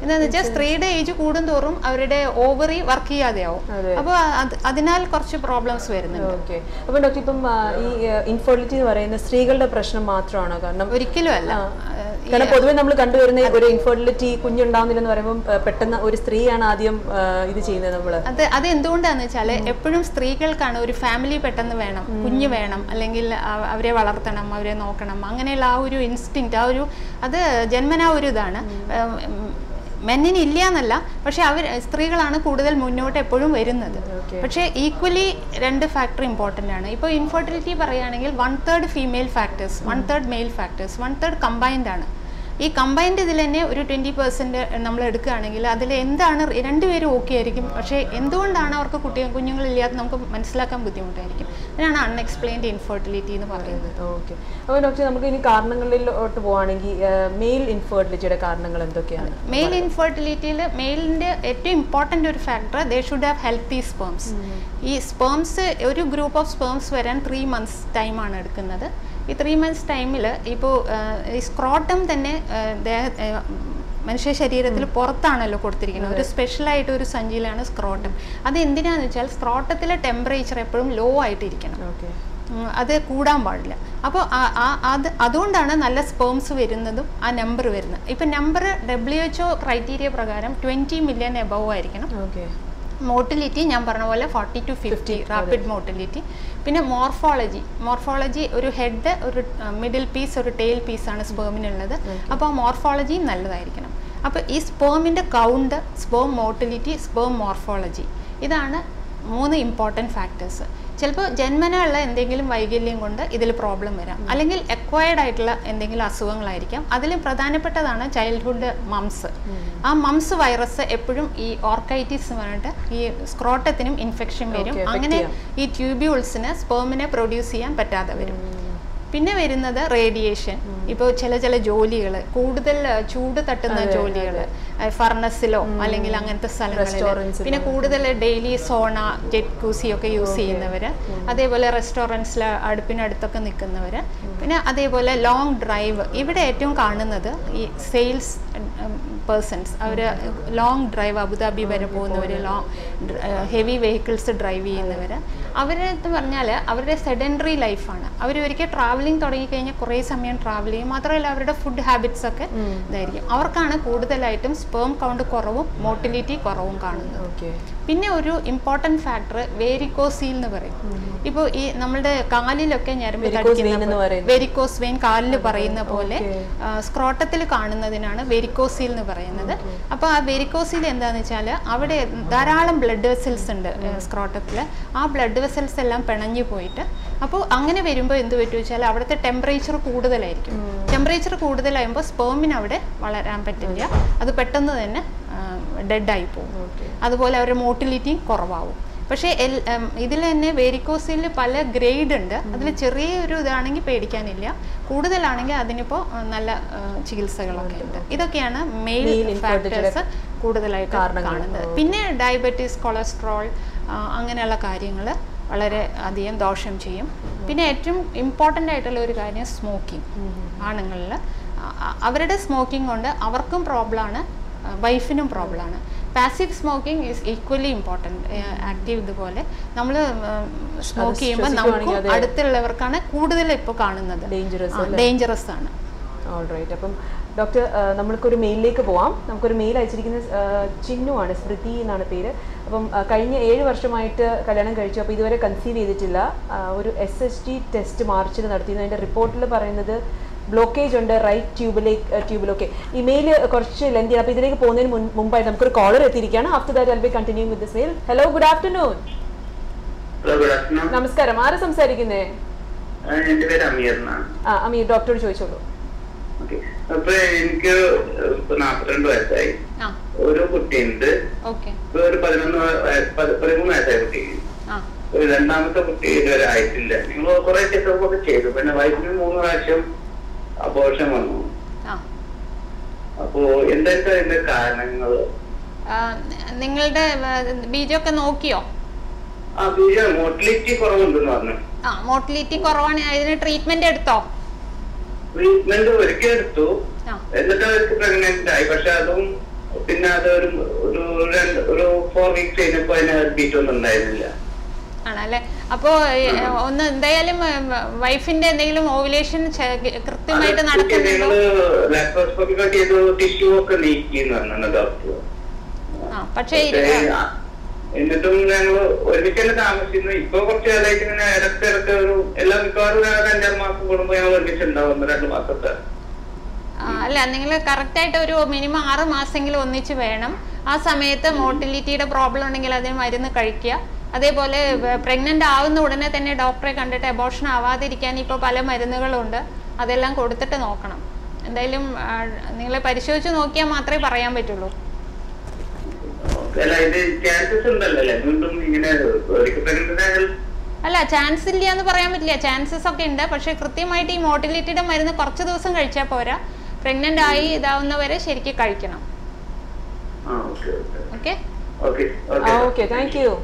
എന്താന്ന് വെച്ചാൽ സ്ത്രീയുടെ ഏജ് കൂടുന്തോറും അവരുടെ ഓവറി വർക്ക് ചെയ്യാതെയാവും അതെ. അപ്പോൾ അതിനാൽ കുറച്ച് പ്രോബ്ലംസ് വരുന്നുണ്ട് ഓക്കെ അപ്പൊ ഡോക്ടർ ഇപ്പം ആ, ഈ ഇൻഫെർട്ടിലിറ്റി എന്ന് പറയുന്ന സ്ത്രീകളുടെ പ്രശ്നം മാത്രമാണോ കാരണം ഒരിക്കലും അല്ല കാരണം പൊതുവെ നമ്മൾ കണ്ടുവരുന്ന ഒരു ഇൻഫെർട്ടിലിറ്റി കുഞ്ഞുണ്ടാവുന്നില്ലെന്ന് പറയുമ്പോൾ ആ, പെട്ടെന്ന് ഒരു സ്ത്രീയാണ് ആദ്യം ആ, ഇത് ചെയ്യുന്നത് നമ്മള് അത് അത് എന്തുകൊണ്ടാന്ന് വെച്ചാൽ എപ്പോഴും സ്ത്രീകൾക്കാണ് ഒരു ഫാമിലി പെട്ടെന്ന് വേണം കുഞ്ഞ് വേണം അല്ലെങ്കിൽ അവ- അവരെ വളർത്തണം അവരെ നോക്കണം അങ്ങനെയുള്ള ആ ഒരു ഇൻസ്റ്റിങ് ആ ഒരു അത് ജന്മനാ ഒരു ഇതാണ് മെന്നിന് ഇല്ല എന്നല്ല പക്ഷെ അവർ സ്ത്രീകളാണ് കൂടുതൽ മുന്നോട്ട് എപ്പോഴും വരുന്നത് Okay. പക്ഷേ ഈക്വലി രണ്ട് ഫാക്ടർ ഇമ്പോർട്ടൻ്റ് ആണ് ഇപ്പോൾ ഇൻഫെർട്ടിലിറ്റി പറയുകയാണെങ്കിൽ one third female factors one third male factors one third combined ആണ് ഈ കമ്പൈൻഡ് ഇതിൽ തന്നെ ഒരു ട്വൻറ്റി പെർസെൻറ്റ് നമ്മൾ എടുക്കുകയാണെങ്കിൽ അതിൽ എന്താണ് റി- രണ്ടുപേരും ഓക്കെ ആയിരിക്കും പക്ഷേ എന്തുകൊണ്ടാണ് അവർക്ക് കുട്ടി കുഞ്ഞുങ്ങളില്ലാതെ നമുക്ക് മനസ്സിലാക്കാൻ ബുദ്ധിമുട്ടായിരിക്കും അതിനാണ് അൺഎക്സ്പ്ലെയിൻഡ് ഇൻഫെർട്ടിലിറ്റി എന്ന് പറയുന്നത് ഓക്കെ അപ്പോൾ ഡോക്ടർ നമുക്ക് ഇനി കാരണങ്ങളിലോട്ട് പോവാണെങ്കിൽ മെയിൽ ഇൻഫെർട്ടിലിറ്റിയുടെ കാരണങ്ങൾ എന്തൊക്കെയാണ് മെയിൽ ഇൻഫെർട്ടിലിറ്റിയിൽ മെയിലിൻ്റെ ഏറ്റവും ഇമ്പോർട്ടൻ്റ് ഒരു factor they should have healthy sperms ഈ സ്പേംസ് ഒരു ഗ്രൂപ്പ് ഓഫ് സ്പേംസ് വരാൻ ത്രീ മന്ത്സ് ടൈമാണ് എടുക്കുന്നത് ഈ ത്രീ മന്ത്സ് ടൈമിൽ ഇപ്പോൾ ഈ സ്ക്രോട്ടം തന്നെ ആ, ദേഹ ആ, മനുഷ്യ ശരീരത്തിൽ പുറത്താണല്ലോ കൊടുത്തിരിക്കുന്നത് ഒരു സ്പെഷ്യലായിട്ട് ഒരു സഞ്ചിയിലാണ് സ്ക്രോട്ടം അത് എന്തിനാന്ന് വെച്ചാൽ സ്ക്രോട്ടത്തിലെ ടെമ്പറേച്ചർ എപ്പോഴും ലോ ആയിട്ടിരിക്കണം ഓക്കെ ഉം, അത് കൂടാൻ പാടില്ല അപ്പോൾ അത് അതുകൊണ്ടാണ് നല്ല സ്പേംസ് വരുന്നതും ആ നമ്പർ വരുന്നത് ഇപ്പം number W H O criteria പ്രകാരം ട്വൻറ്റി മില്യൺ എബവ് ആയിരിക്കണം ഓക്കെ മോട്ടിലിറ്റി ഞാൻ പറഞ്ഞ പോലെ forty to fifty rapid motility പിന്നെ മോർഫോളജി മോർഫോളജി ഒരു ഹെഡ് ഒരു മിഡിൽ പീസ് ഒരു ടെയിൽ പീസാണ് സ്പേമിനുള്ളത് അപ്പോൾ മോർഫോളജി നല്ലതായിരിക്കണം അപ്പോൾ ഈ സ്പേമിൻ്റെ count sperm motility sperm morphology ഇതാണ് മൂന്ന് ഇമ്പോർട്ടൻറ്റ് ഫാക്ടേഴ്സ് ചിലപ്പോൾ ജന്മന ഉള്ള എന്തെങ്കിലും വൈകല്യം കൊണ്ട് ഇതിൽ പ്രോബ്ലം വരാം അല്ലെങ്കിൽ എക്വയർഡ് ആയിട്ടുള്ള എന്തെങ്കിലും അസുഖങ്ങളായിരിക്കാം അതിൽ പ്രധാനപ്പെട്ടതാണ് ചൈൽഡ്ഹുഡ് മംസ് ആ മംസ് വൈറസ് എപ്പോഴും ഈ ഓർക്കൈറ്റിസ് പറഞ്ഞിട്ട് ഈ സ്ക്രോട്ടത്തിനും ഇൻഫെക്ഷൻ വരും Okay, affect അങ്ങനെ ചെയ്യാം. ഈ ട്യൂബ്യൂൾസിന് സ്പേമിനെ പ്രൊഡ്യൂസ് ചെയ്യാൻ പറ്റാതെ വരും പിന്നെ വരുന്നത് റേഡിയേഷൻ ഇപ്പോൾ ചില ചില ജോലികൾ കൂടുതൽ ആ, ചൂട് തട്ടുന്ന ജോലികൾ ഫർണസിലോ അല്ലെങ്കിൽ അങ്ങനത്തെ സ്ഥലങ്ങളിൽ Restaurants പിന്നെ കൂടുതൽ ഡെയിലി സോണ ജെറ്റ്കൂസി ഒക്കെ യൂസ് ചെയ്യുന്നവർ അതേപോലെ റെസ്റ്റോറൻറ്റ്സിൽ അടുപ്പിനടുത്തൊക്കെ നിൽക്കുന്നവർ പിന്നെ അതേപോലെ ലോങ് ഡ്രൈവ് ഇവിടെ ഏറ്റവും കാണുന്നത് ഈ സെയിൽസ് പേഴ്സൺസ് അവർ ലോങ് ഡ്രൈവ് അബുദാബി വരെ പോകുന്നവർ ലോങ് ഹെവി വെഹിക്കിൾസ് ഡ്രൈവ് ചെയ്യുന്നവർ അവരെന്ന് പറഞ്ഞാൽ അവരുടെ സെഡൻഡറി ലൈഫാണ് അവർ ഒരിക്കൽ ട്രാവലിംഗ് തുടങ്ങിക്കഴിഞ്ഞാൽ കുറേ സമയം ട്രാവൽ ചെയ്യും മാത്രമല്ല അവരുടെ ഫുഡ് ഹാബിറ്റ്സ് ഒക്കെ ഇതായിരിക്കും അവർക്കാണ് കൂടുതലായിട്ടും സ്പേം കൗണ്ട് കുറവും മോട്ടിലിറ്റി കുറവും കാണുന്നത് ഓക്കെ പിന്നെ ഒരു ഇമ്പോർട്ടൻറ്റ് ഫാക്ടർ വേരിക്കോസീൽ എന്ന് പറയും ഇപ്പോൾ ഈ നമ്മളുടെ കാലിലൊക്കെ ഞരമ്പ് Varicose vein എന്ന് പറയുന്നത്. വെരിക്കോസ് വെയിൻ കാലിൽ പറയുന്ന പോലെ സ്ക്രോട്ടത്തിൽ കാണുന്നതിനാണ് വെരിക്കോസീൽ എന്ന് പറയുന്നത് അപ്പോൾ ആ വെരിക്കോസീൽ എന്താണെന്ന് വെച്ചാൽ അവിടെ ധാരാളം ബ്ലഡ് വെസൽസ് ഉണ്ട് സ്ക്രോട്ടത്തിൽ ആ ബ്ലഡ് വെസൽസ് എല്ലാം പിണഞ്ഞു പോയിട്ട് അപ്പോൾ അങ്ങനെ വരുമ്പോൾ എന്ത് പറ്റും വെച്ചാൽ അവിടുത്തെ ടെമ്പറേച്ചർ കൂടുതലായിരിക്കും ടെമ്പറേച്ചർ കൂടുതലാകുമ്പോൾ സ്പേമിന് അവിടെ വളരാൻ പറ്റില്ല അത് പെട്ടെന്ന് തന്നെ ഡെഡായി പോകും അതുപോലെ അവരുടെ മോട്ടിലിറ്റിയും കുറവാകും പക്ഷേ എൽ ഇതിൽ തന്നെ വേരിക്കോസിൽ പല ഗ്രേഡ് ഉണ്ട് അതിൽ ചെറിയൊരു ഇതാണെങ്കിൽ പേടിക്കാനില്ല കൂടുതലാണെങ്കിൽ അതിനിപ്പോൾ നല്ല ആ, ചികിത്സകളൊക്കെ ഉണ്ട് ഇതൊക്കെയാണ് മെയിൽ Male infertility ഫാക്ടേഴ്സ് കൂടുതലായിട്ട് കാരണങ്ങൾ. കാണുന്നത് പിന്നെ ഡയബറ്റീസ് കൊളസ്ട്രോൾ അങ്ങനെയുള്ള കാര്യങ്ങൾ വളരെ അധികം ദോഷം ചെയ്യും പിന്നെ ഏറ്റവും ഇമ്പോർട്ടൻ്റ് ആയിട്ടുള്ള ഒരു കാര്യം സ്മോക്കിംഗ് ആണുങ്ങളിൽ അവരുടെ സ്മോക്കിംഗ് കൊണ്ട് അവർക്കും പ്രോബ്ലമാണ് വൈഫിനും പ്രോബ്ലമാണ് passive smoking is equally important active ഇതുപോലെ നമ്മൾ സ്മോക്ക് ചെയ്യുമ്പോൾ ശ്വസിക്കുവാണെങ്കിൽ നമുക്കും അത് അടുത്തുള്ളവർക്കാണ് കൂടുതൽ ഇപ്പോൾ കാണുന്നത് Dangerous ഡേഞ്ചറസ് ആണ് ഓൾറൈറ്റ് അപ്പം ഡോക്ടർ നമ്മൾക്കൊരു മെയിലിലേക്ക് പോവാം നമുക്കൊരു മെയിൽ അയച്ചിരിക്കുന്ന ആ, ചിന്നു ആണ് സ്മൃതി എന്നാണ് പേര് അപ്പം ആ, കഴിഞ്ഞ ഏഴ് വർഷമായിട്ട് കല്യാണം കഴിച്ചു അപ്പോൾ ഇതുവരെ കൺസീവ് ചെയ്തിട്ടില്ല ആ, ഒരു എസ് എസ് ടി ടെസ്റ്റ് മാർച്ചിൽ നടത്തിയിരുന്നു അതിൻ്റെ റിപ്പോർട്ടിൽ പറയുന്നത് ബ്ലോക്കേജ് ഉണ്ട് റൈറ്റ് ട്യൂബിലേക്ക് ട്യൂബിലൊക്കെ ഈ മെയിൽ കുറച്ച് ലെന്തിയാണ് അപ്പോൾ ഇതിലേക്ക് പോകുന്നതിന് മുൻ- മുമ്പായിട്ട് നമുക്കൊരു കോളർ എത്തിയിരിക്കുകയാണ് after that I be continue with this mail hello good afternoon hello good afternoon നമസ്കാരം ആരാ സംസാരിക്കുന്നേ എന്റെ പേര് അമീർ എന്നാണ് ആ അമീർ ഡോക്ടറോട് ചോദിച്ചോളൂ ഓക്കെ അപ്പൊ എനിക്ക് ഇപ്പൊ നാപ്പത്തിരണ്ട് വയസ്സായി ആ ഒരു കുട്ടിയുണ്ട് ഓക്കെ ഇപ്പൊ ഒരു പതിനൊന്ന് വയ- പതി- പതിമൂന്ന് വയസ്സായ കുട്ടി ആ ഒരു രണ്ടാമത്തെ കുട്ടി ഇതുവരെ ആയിട്ടില്ല നിങ്ങൾ കുറെ ചെക്കപ്പ് ഒക്കെ ചെയ്തു പിന്നെ വയസ്സിന് മൂന്ന് പ്രാവശ്യം അപോഷം വന്നു ആ അപ്പോ എന്തൊക്കെ അതിന്റെ കാരണങ്ങൾ ആ, നിങ്ങളുടെ ആ, ബീജമൊക്കെ നോക്കിയോ ആ ബീജ മോട്ടിലിറ്റി കുറവുണ്ടെന്ന് പറഞ്ഞു ആ മോട്ടിലിറ്റി കുറവാണ് അതിന് ട്രീറ്റ്മെന്റ് എടുത്തോ ട്രീറ്റ്മെന്റ് ഒരിക്കൽ എടുത്തു ആ എന്നിട്ട് അവർക്ക് പ്രഗ്നന്റ് ആയി പക്ഷെ അതും പിന്നെ അത് ഒരു ഒരു രണ്ട് ഒരു ഫോർ വീക്സ് കഴിഞ്ഞപ്പോ അതിന് ബീറ്റ് ഒന്നും ഉണ്ടായിരുന്നില്ല ആണല്ലേ അപ്പോ ഏ, ഒന്ന് എന്തായാലും വൈഫിന്റെ എന്തെങ്കിലും ഓവുലേഷൻ കൃത്യമായിട്ട് നടക്കുന്നുണ്ടോ ലാപ്രോസ്കോപ്പി കട്ട് ചെയ്ത് ടിഷ്യൂ ഒക്കെ നീക്കിന്ന് പറഞ്ഞു ഡോക്ടർ ആ പക്ഷേ പക്ഷേ, ആ, എന്നിട്ടും ഞങ്ങൾ ഒരുമിച്ച് തന്നെ താമസിക്കുന്നു ഇപ്പൊ കുറച്ച് കാലമായിട്ട് ഇങ്ങനെ ഇടയ്ക്ക് ഇടയ്ക്ക് ഒരു എല്ലാ മിക്കവാറും ഒരു അഞ്ചാറ് മാസം കൂടുമ്പോ ഞങ്ങൾ ഒരുമിച്ച് ഉണ്ടാവും രണ്ട് മാസത്തെ ആ, അല്ല നിങ്ങൾ കറക്റ്റായിട്ട് ഒരു മിനിമം ആറ് മാസമെങ്കിലും ഒന്നിച്ച് വേണം ആ സമയത്ത് മോട്ടിലിറ്റിയുടെ പ്രോബ്ലം ഉണ്ടെങ്കിൽ അതിന് മരുന്ന് കഴിക്കുക അതേപോലെ പ്രഗ്നന്റ് ആവുന്ന ഉടനെ തന്നെ ഡോക്ടറെ കണ്ടിട്ട് അബോർഷൻ ആവാതിരിക്കാൻ ഇപ്പോൾ പല മരുന്നുകളുണ്ട് അതെല്ലാം കൊടുത്തിട്ട് നോക്കണം എന്തായാലും നിങ്ങൾ പരിശോധിച്ച് നോക്കിയാൽ മാത്രമേ പറയാൻ പറ്റുള്ളൂ അല്ല ഇത് ചാൻസസ് ഉണ്ടല്ലോ അല്ലേ വീണ്ടും ഇങ്ങനെ ഒരിക്കൽ pregnant ആയാൽ അല്ല ചാൻസ് ഇല്ല എന്ന് പറയാൻ പറ്റില്ല ചാൻസസ് ഒക്കെ ഉണ്ട് പക്ഷേ കൃത്യമായിട്ട് ഈ മോട്ടിലിറ്റിയുടെ മരുന്ന് കുറച്ച് ദിവസം കഴിച്ചാൽ പോരാ പ്രഗ്നന്റ് ആയി ഇതാവുന്നവരെ ശരിക്കും കഴിക്കണം ആ ഓക്കെ ഓക്കെ ഓക്കെ ഓക്കെ ആ ഓക്കെ താങ്ക് യു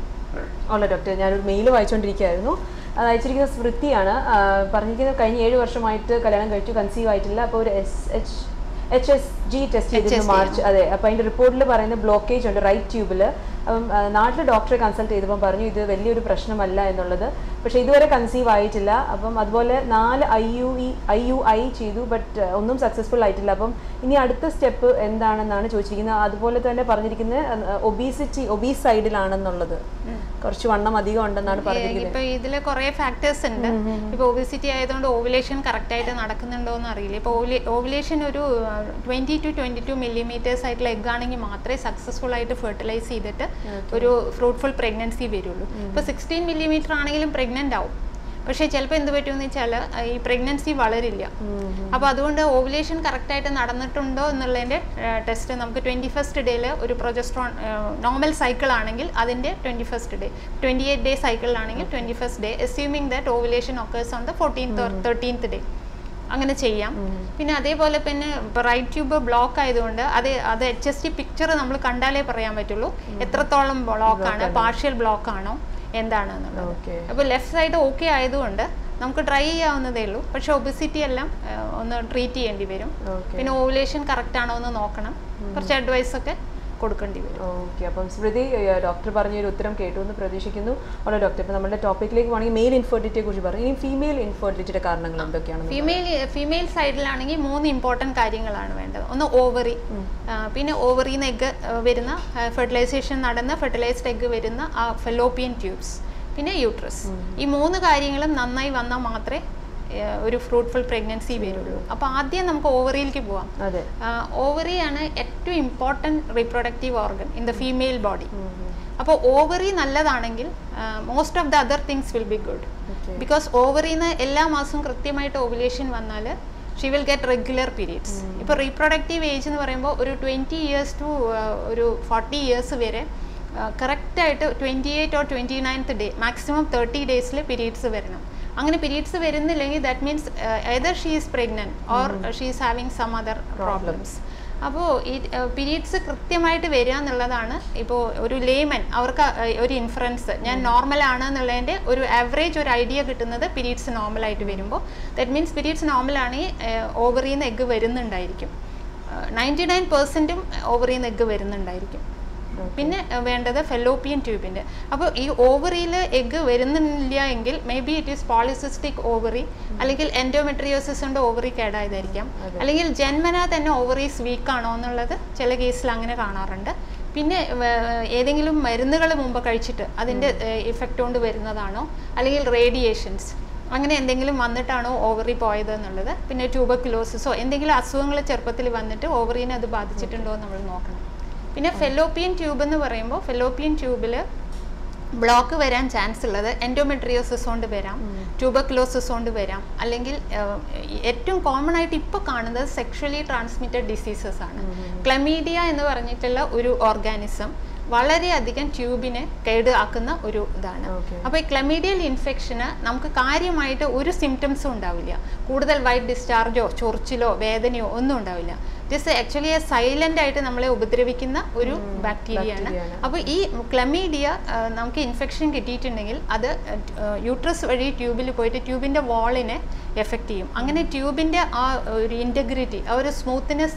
ഉള്ള ഡോക്ടർ ഞാനൊരു മെയിൽ വായിച്ചുകൊണ്ടിരിക്കുകയായിരുന്നു അത് അയച്ചിരിക്കുന്ന സ്മൃതിയാണ് ആ, പറഞ്ഞിരിക്കുന്നത് കഴിഞ്ഞ ഏഴ് വർഷമായിട്ട് കല്യാണം കഴിച്ചു കൺസീവ് ആയിട്ടില്ല അപ്പോൾ ഒരു S H H S G test ചെയ്തിരുന്നു HSG, മാർച്ച് അതെ അപ്പോൾ അതിൻ്റെ റിപ്പോർട്ടിൽ പറയുന്ന ബ്ലോക്കേജ് ഉണ്ട് റൈറ്റ് ട്യൂബിൽ അപ്പം ആ, നാട്ടിൽ ഡോക്ടറെ കൺസൾട്ട് ചെയ്തപ്പം പറഞ്ഞു ഇത് വലിയൊരു പ്രശ്നമല്ല എന്നുള്ളത് പക്ഷേ ഇതുവരെ കൺസീവ് ആയിട്ടില്ല അപ്പം അതുപോലെ നാല് I U E I U I ചെയ്തു ബട്ട് ഒന്നും സക്സസ്ഫുൾ ആയിട്ടില്ല അപ്പം ഇനി അടുത്ത സ്റ്റെപ്പ് എന്താണെന്നാണ് ചോദിച്ചിരിക്കുന്നത് അതുപോലെ തന്നെ പറഞ്ഞിരിക്കുന്നത് ഒബീസിറ്റി ഒബീസ് സൈഡിലാണെന്നുള്ളത് കുറച്ച് വണ്ണം അധികം ഉണ്ടെന്നാണ് പറഞ്ഞിരിക്കുന്നത് ഇപ്പൊ ഇതില് കുറെ ഫാക്ടേഴ്സ് ഉണ്ട് ഇപ്പൊ ഒബിസിറ്റി ആയതുകൊണ്ട് ഓവുലേഷൻ കറക്റ്റ് ആയിട്ട് നടക്കുന്നുണ്ടോ എന്ന് അറിയില്ല ഇപ്പൊ ഓവുലേഷൻ ഒരു twenty two twenty two millimetres ആയിട്ടുള്ള എഗ് ആണെങ്കിൽ മാത്രമേ സക്സസ്ഫുൾ ആയിട്ട് ഫെർട്ടിലൈസ് ചെയ്തിട്ട് ഒരു ഫ്രൂട്ട്ഫുൾ പ്രഗ്നൻസി വരുള്ളൂ ഇപ്പൊ സിക്സ്റ്റീൻ മില്ലിമീറ്റർ ആണെങ്കിലും പ്രഗ്നന്റ് ആവും പക്ഷേ ചിലപ്പോൾ എന്ത് പറ്റുമെന്ന് വെച്ചാൽ ഈ പ്രഗ്നൻസി വളരില്ല അപ്പോൾ അതുകൊണ്ട് ഓവുലേഷൻ കറക്റ്റായിട്ട് നടന്നിട്ടുണ്ടോ എന്നുള്ളതിൻ്റെ ടെസ്റ്റ് നമുക്ക് ട്വൻറ്റി ഫസ്റ്റ് ഡേയിൽ ഒരു പ്രൊജസ്ട്രോൺ നോർമൽ സൈക്കിൾ ആണെങ്കിൽ അതിൻ്റെ twenty first day twenty eight day സൈക്കിളിലാണെങ്കിൽ twenty first day assuming that ovulation occurs on the fourteenth or thirteenth day അങ്ങനെ ചെയ്യാം പിന്നെ അതേപോലെ പിന്നെ റൈറ്റ് ട്യൂബ് ബ്ലോക്ക് ആയതുകൊണ്ട് അത് അത് എച്ച് എസ് ടി പിക്ചർ നമ്മൾ കണ്ടാലേ പറയാൻ പറ്റുള്ളൂ എത്രത്തോളം ബ്ലോക്ക് ആണ് പാർഷ്യൽ ബ്ലോക്ക് ആണോ എന്താണെന്നുള്ളത് ഓക്കെ അപ്പോൾ ലെഫ്റ്റ് സൈഡ് ഓക്കെ ആയതുകൊണ്ട് നമുക്ക് ട്രൈ ചെയ്യാവുന്നതേ ഉള്ളൂ പക്ഷെ ഒബിസിറ്റി എല്ലാം ആ, ഒന്ന് ട്രീറ്റ് ചെയ്യേണ്ടി വരും ഓക്കെ പിന്നെ ഓവുലേഷൻ കറക്റ്റ് ആണോ എന്ന് നോക്കണം കുറച്ച് അഡ്വൈസ് ഒക്കെ കൊടുക്കേണ്ടി വരും ഓക്കെ അപ്പം സ്മൃതി ഡോക്ടർ പറഞ്ഞൊരു ഉത്തരം കേട്ടു എന്ന് പ്രതീക്ഷിക്കുന്നു ഉള്ള ഡോക്ടർ ഇപ്പം നമ്മുടെ ടോപ്പിക്കിലേക്ക് പോകണമെങ്കിൽ മെയിൽ ഇൻഫെർട്ടിലിറ്റിയെ കുറിച്ച് പറഞ്ഞു ഇനി ഫീമെയിൽ ഇൻഫെർട്ടിലിറ്റിയുടെ കാരണങ്ങൾ എന്തൊക്കെയാണെന്ന് ഫീമെയിൽ ഫീമെയിൽ സൈഡിലാണെങ്കിൽ മൂന്ന് ഇമ്പോർട്ടൻറ്റ് കാര്യങ്ങളാണ് വേണ്ടത് ഒന്ന് ഓവറി പിന്നെ ഓവറിയിൽ നിന്ന് എഗ്ഗ് വരുന്ന ഫെർട്ടിലൈസേഷൻ നടന്ന ഫെർട്ടിലൈസ്ഡ് എഗ്ഗ് വരുന്ന ആ ഫെലോപ്പിയൻ ട്യൂബ്സ് പിന്നെ യൂട്രസ് ഈ മൂന്ന് കാര്യങ്ങളും നന്നായി വന്നാൽ മാത്രമേ ആ, ഒരു ഫ്രൂട്ട്ഫുൾ പ്രഗ്നൻസി വരുള്ളൂ അപ്പോൾ ആദ്യം നമുക്ക് ഓവറിയിലേക്ക് പോവാം അതെ ഓവറിയാണ് ഏറ്റവും important reproductive organ in the female body അപ്പോൾ ഓവറി നല്ലതാണെങ്കിൽ most of the other things will be good Okay. Because ഓവറിന്ന് എല്ലാ മാസവും കൃത്യമായിട്ട് ഓവുലേഷൻ വന്നാൽ she will get regular periods ഇപ്പോൾ റീപ്രൊഡക്റ്റീവ് ഏജ് എന്ന് പറയുമ്പോൾ ഒരു ട്വൻറ്റി ഇയേഴ്സ് ടു ഒരു ഫോർട്ടി ഇയേഴ്സ് വരെ കറക്റ്റായിട്ട് twenty eight or twenty ninth day maximum thirty ഡേയ്സിൽ പീരീഡ്സ് വരണം അങ്ങനെ പീരീഡ്സ് വരുന്നില്ലെങ്കിൽ that means either she is pregnant or she is having some other problems അപ്പോൾ ഈ പീരീഡ്സ് കൃത്യമായിട്ട് വരിക എന്നുള്ളതാണ് ഇപ്പോൾ ഒരു ലേമൻ അവർക്ക് അഹ് ഒരു ഇൻഫറൻസ് ഞാൻ നോർമൽ ആണ് എന്നുള്ളതിൻ്റെ ഒരു ആവറേജ് ഒരു ഐഡിയ കിട്ടുന്നത് പീരീഡ്സ് നോർമലായിട്ട് വരുമ്പോൾ ദാറ്റ് മീൻസ് പീരീഡ്സ് നോർമലാണെങ്കിൽ ഓവറിൽ നിന്ന് എഗ്ഗ് വരുന്നുണ്ടായിരിക്കും നയൻറ്റി നയൻ പെർസെൻറ്റും ഓവറിൽ നിന്ന് എഗ്ഗ് വരുന്നുണ്ടായിരിക്കും പിന്നെ അഹ് വേണ്ടത് ഫെലോപ്പിയൻ ട്യൂബിൻ്റെ അപ്പോൾ ഈ ഓവറിയിൽ എഗ്ഗ് വരുന്നില്ല എങ്കിൽ may B it is polycystic ovary അല്ലെങ്കിൽ എൻഡോമെട്രിയോസിസ് കൊണ്ട് ഓവറി കേടായതായിരിക്കും അല്ലെങ്കിൽ ജന്മന തന്നെ ഓവറീസ് വീക്ക് ആണോ എന്നുള്ളത് ചില കേസിൽ അങ്ങനെ കാണാറുണ്ട് പിന്നെ വേ- ഏതെങ്കിലും മരുന്നുകൾ മുമ്പ് കഴിച്ചിട്ട് അതിൻ്റെ ഇഫക്റ്റ് കൊണ്ട് വരുന്നതാണോ അല്ലെങ്കിൽ റേഡിയേഷൻസ് അങ്ങനെ എന്തെങ്കിലും വന്നിട്ടാണോ ഓവറി പോയത് എന്നുള്ളത് പിന്നെ ട്യൂബക്യുലോസിസോ എന്തെങ്കിലും അസുഖങ്ങൾ ചെറുപ്പത്തിൽ വന്നിട്ട് ഓവറീനെ അത് ബാധിച്ചിട്ടുണ്ടോ എന്ന് നമ്മൾ നോക്കണം പിന്നെ ഫെലോപ്പിയൻ ട്യൂബ് എന്ന് പറയുമ്പോൾ ഫെലോപ്പിയൻ ട്യൂബിൽ ബ്ലോക്ക് വരാൻ ചാൻസ് ഉള്ളത് എൻഡോമെട്രിയോസിസ് കൊണ്ട് വരാം ട്യൂബക്ലോസിസ് കൊണ്ട് വരാം അല്ലെങ്കിൽ ഏഹ്, ഏറ്റവും കോമൺ ആയിട്ട് ഇപ്പോൾ കാണുന്നത് സെക്ഷലി ട്രാൻസ്മിറ്റഡ് ഡിസീസസ് ആണ് ക്ലമീഡിയ എന്ന് പറഞ്ഞിട്ടുള്ള ഒരു ഓർഗാനിസം വളരെയധികം ട്യൂബിനെ കേട് ആക്കുന്ന ഒരു ഇതാണ് Okay. അപ്പോൾ ഈ ക്ലമീഡിയൽ ഇൻഫെക്ഷന് നമുക്ക് കാര്യമായിട്ട് ഒരു സിംറ്റംസും ഉണ്ടാവില്ല കൂടുതൽ വൈറ്റ് ഡിസ്ചാർജോ ചൊറിച്ചിലോ വേദനയോ ഒന്നും ഉണ്ടാവില്ല ജസ്റ്റ് ആക്ച്വലി സൈലന്റ് ആയിട്ട് നമ്മളെ ഉപദ്രവിക്കുന്ന ഒരു ബാക്ടീരിയ ആണ് bacteria ആണ്. അപ്പോൾ ഈ ക്ലമീഡിയ നമുക്ക് ഇൻഫെക്ഷൻ കിട്ടിയിട്ടുണ്ടെങ്കിൽ അത് യൂട്രസ് വഴി ട്യൂബിൽ പോയിട്ട് ട്യൂബിൻ്റെ വാളിനെ എഫക്റ്റ് ചെയ്യും അങ്ങനെ ട്യൂബിൻ്റെ ആ ഒരു ഇൻറ്റഗ്രിറ്റി ആ ഒരു സ്മൂത്ത്നെസ്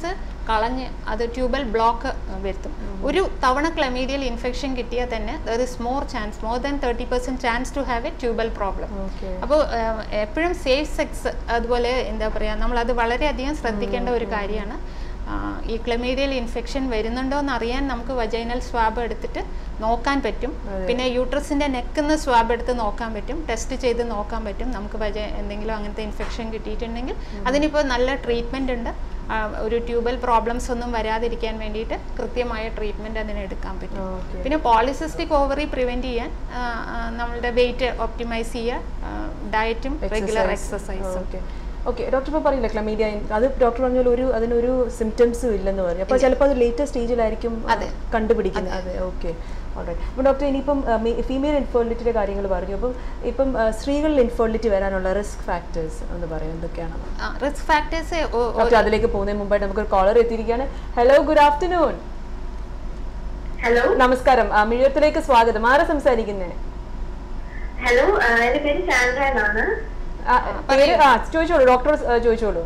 കളഞ്ഞ് അത് ട്യൂബൽ ബ്ലോക്ക് വരുത്തും ഒരു തവണ ക്ലമീഡിയൽ ഇൻഫെക്ഷൻ കിട്ടിയാൽ തന്നെ there is more chance more than thirty percent chance to have a tubal problem okay അപ്പോൾ എപ്പോഴും സേഫ് സെക്സ് അതുപോലെ എന്താ പറയുക നമ്മളത് വളരെയധികം ശ്രദ്ധിക്കേണ്ട ഒരു കാര്യമാണ് ആ, ഈ ക്ലമീഡിയൽ ഇൻഫെക്ഷൻ വരുന്നുണ്ടോ എന്ന് അറിയാൻ നമുക്ക് വജൈനൽ സ്വാബ് എടുത്തിട്ട് നോക്കാൻ പറ്റും പിന്നെ യൂട്രസിൻ്റെ നെക്കിന്ന് സ്വാബ് എടുത്ത് നോക്കാൻ പറ്റും ടെസ്റ്റ് ചെയ്ത് നോക്കാൻ പറ്റും നമുക്ക് വജ എന്തെങ്കിലും അങ്ങനത്തെ ഇൻഫെക്ഷൻ കിട്ടിയിട്ടുണ്ടെങ്കിൽ അതിനിപ്പോൾ നല്ല ട്രീറ്റ്മെൻ്റ് ഉണ്ട് ആ, ഒരു ട്യൂബൽ പ്രോബ്ലംസ് ഒന്നും വരാതിരിക്കാൻ വേണ്ടിയിട്ട് കൃത്യമായ ട്രീറ്റ്മെൻറ്റ് അതിന് എടുക്കാൻ പറ്റും ഓക്കെ പിന്നെ പോളിസിസ്റ്റിക് ഓവറി പ്രിവെന്റ് ചെയ്യാൻ ആ, ആ, നമ്മളുടെ വെയിറ്റ് ഒപ്റ്റിമൈസ് ചെയ്യുക ഡയറ്റും റെഗുലർ എക്സസൈസും ഓക്കെ ഓക്കെ ഡോക്ടർ ഇപ്പോൾ പറയില്ല ക്ലമീഡിയ അത് ഡോക്ടർ പറഞ്ഞ പോലെ ഒരു അതിനൊരു സിംറ്റംസും ഇല്ലെന്ന് പറഞ്ഞു അപ്പോൾ ചിലപ്പോൾ അത് ലേറ്റസ്റ്റ് സ്റ്റേജിലായിരിക്കും അതെ. കണ്ടുപിടിക്കുന്നത് അതെ ഓക്കെ ഓൾറൈറ്റ് അപ്പോൾ ഡോക്ടർ ഇനിയിപ്പം ഫീമെയിൽ ഇൻഫെർട്ടിലിറ്റിയുടെ കാര്യങ്ങൾ പറഞ്ഞു അപ്പം ഇപ്പം ആ, സ്ത്രീകളിൽ ഇൻഫെർട്ടിലിറ്റി വരാനുള്ള റിസ്ക് ഫാക്ടേഴ്സ് എന്ന് പറയും എന്തൊക്കെയാണ് റിസ്ക് ഫാക്ടേഴ്സ് ഡോക്ടർ അതിലേക്ക് പോകുന്നതിന് മുമ്പായിട്ട് നമുക്കൊരു കോളർ എത്തിയിരിക്കുകയാണ് ഹലോ ഗുഡ് ആഫ്റ്റർനൂൺ ഹലോ നമസ്കാരം ആ, മിഴിയത്തിലേക്ക് സ്വാഗതം ആരാ സംസാരിക്കുന്നത് ഹലോ എന്റെ പേര് സാൻഡ്ര എന്നാണ് പേര് ആ ചോദിച്ചോളൂ ഡോക്ടർ ചോദിച്ചോളൂ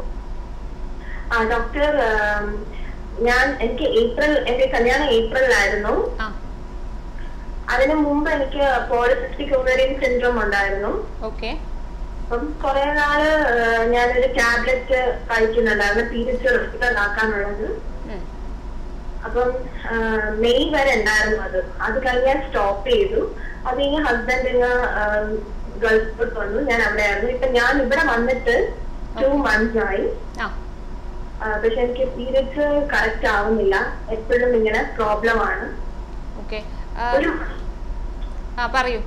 ആ ഡോക്ടർ ഞാൻ എനിക്ക് ഏപ്രിൽ എന്റെ കല്യാണം ഏപ്രിലായിരുന്നു ആ അതിനു മുമ്പ് എനിക്ക് പോളിസിസ്റ്റിക് ഓവറിയൻ സിൻഡ്രോം ഉണ്ടായിരുന്നു ഓക്കെ അപ്പം കുറെ നാള് ആ, ഞാനൊരു ടാബ്ലറ്റ് കഴിക്കുന്നുണ്ടായിരുന്നു പീരിയഡ്സ് റെസ്പിറ്റൽ ആക്കാനുള്ളത് അപ്പം ആ, മെയ് വരെ ഉണ്ടായിരുന്നു അത് അത് കഴിഞ്ഞ് സ്റ്റോപ്പ് ചെയ്തു അത് കഴിഞ്ഞ് ഹസ്ബൻഡ് ഇങ്ങ് ഗൾഫിലോട്ട് വന്നു ഞാൻ അവിടെയായിരുന്നു ഇപ്പൊ ഞാൻ ഇവിടെ വന്നിട്ട് ടു മന്ത്സ് ആയി ആ ആ, പക്ഷെ എനിക്ക് പീരിയഡ്സ് കറക്റ്റ് ആവുന്നില്ല എപ്പോഴും ഇങ്ങനെ പ്രോബ്ലം ആണ് ഓക്കെ ഒരു ആ പറയൂ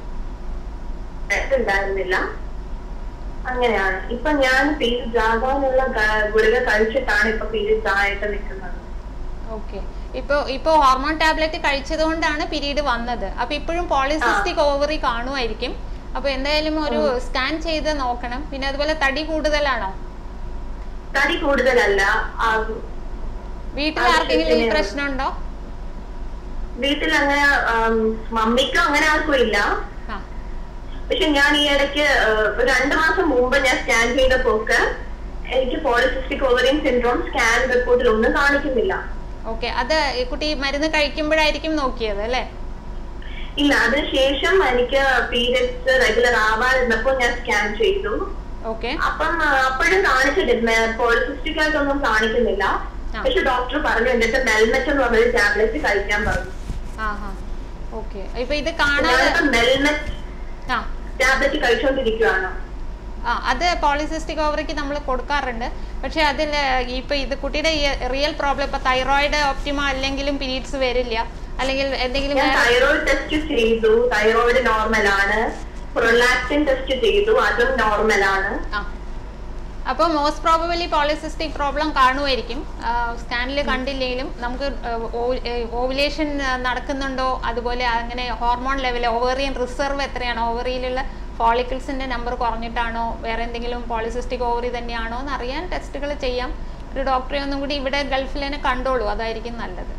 ഇത് ഉണ്ടായിരുന്നില്ല അങ്ങനെയാണ് ഇപ്പൊ ഞാൻ പീരിയഡ്സ് ആകാനുള്ള ഗ- ഗുളിക കഴിച്ചിട്ടാണ് ഇപ്പൊ പീരിയഡ്സ് ആയിട്ട് നിൽക്കുന്നത് ഓക്കെ ഇപ്പോൾ ഇപ്പോൾ ഹോർമോൺ ടാബ്ലറ്റ് കഴിച്ചത് കൊണ്ടാണ് പീരീഡ് വന്നത് അപ്പോൾ ഇപ്പോഴും പോളിസിസ്റ്റിക് ഓവറി കാണുമായിരിക്കും അപ്പോൾ എന്തായാലും ഒരു സ്കാൻ ചെയ്ത് നോക്കണം പിന്നെ അതുപോലെ തടി കൂടുതലാണോ തടി കൂടുതലല്ല ആ, വീട്ടിൽ അത് ആർക്കെങ്കിലും ഈ ശരിയാണ്. പ്രശ്നമുണ്ടോ വീട്ടിൽ അങ്ങനെ ആം, മമ്മിക്കും അങ്ങനെ ആർക്കും ഇല്ല ആ പക്ഷെ ഞാൻ ഈ ഇടയ്ക്ക് ആ, ഒരു രണ്ടു മാസം മുമ്പ് ഞാൻ സ്കാൻ ചെയ്തപ്പോക്ക് എനിക്ക് പോളിസിസ്റ്റിക് ഓവറിയൻ സിൻഡ്രോം സ്കാൻ റിപ്പോർട്ടിൽ ഒന്നും കാണിക്കുന്നില്ല ഓക്കെ അത് ഈ കുട്ടി മരുന്ന് കഴിക്കുമ്പോഴായിരിക്കും നോക്കിയത് അല്ലേ ഇല്ല അതിനുശേഷം എനിക്ക് പീരിയഡ്സ് റെഗുലർ ആവാതിരുന്നപ്പോ ഞാൻ സ്കാൻ ചെയ്തു ഓക്കെ അപ്പം ആ, അപ്പോഴും കാണിച്ചിട്ടില്ല പോളിസിസ്റ്റിക് ആയിട്ടൊന്നും കാണിക്കുന്നില്ല ആ. പക്ഷെ ഡോക്ടർ പറഞ്ഞു എന്റെ അടുത്ത് മെൽമെറ്റ് എന്ന് പറഞ്ഞൊരു ടാബ്ലറ്റ് കഴിക്കാൻ പറഞ്ഞു ആ ഹാ ഓക്കെ ഇപ്പൊ ഇത് കാണാതെ ഞാനിപ്പോ മെൽമെറ്റ് ആ ടാബ്ലറ്റ് കഴിച്ചുകൊണ്ടിരിക്കുകയാണ് ആ അത് പോളിസിസ്റ്റിക് ഓവറിക്ക് നമ്മൾ കൊടുക്കാറുണ്ട് പക്ഷെ അതിൽ ഇപ്പൊ ഇത് കുട്ടിയുടെ റിയൽ പ്രോബ്ലം ഇപ്പൊ തൈറോയിഡ് ഒപ്റ്റിമ അല്ലെങ്കിലും പീരീഡ്സ് വരില്ല അല്ലെങ്കിൽ എന്തെങ്കിലും ഞാൻ വേറെ തൈറോയിഡ് ടെസ്റ്റ് ചെയ്തു തൈറോയിഡ് നോർമൽ ആണ് പ്രൊലാക്റ്റിൻ ടെസ്റ്റ് ചെയ്തു അതും നോർമൽ ആണ് ആ അപ്പോൾ മോസ്റ്റ് പ്രോബബിലി പോളിസിസ്റ്റിക് പ്രോബ്ലം കാണുമായിരിക്കും സ്കാനിൽ കണ്ടില്ലെങ്കിലും നമുക്ക് ഓവുലേഷൻ നടക്കുന്നുണ്ടോ അതുപോലെ അങ്ങനെ ഹോർമോൺ ലെവൽ ഓവേറിയൻ റിസർവ് എത്രയാണ് ഓവറിയിലുള്ള ഫോളിക്കിൾസിന്റെ നമ്പർ കുറഞ്ഞിട്ടാണോ വേറെ എന്തെങ്കിലും പോളിസിസ്റ്റിക് ഓവറി തന്നെയാണോ എന്ന് അറിയാൻ ടെസ്റ്റുകൾ ചെയ്യാം ഒരു ഡോക്ടറെ ഒന്നും കൂടി ഇവിടെ ഗൾഫിൽ തന്നെ കണ്ടോളൂ അതായിരിക്കും നല്ലത്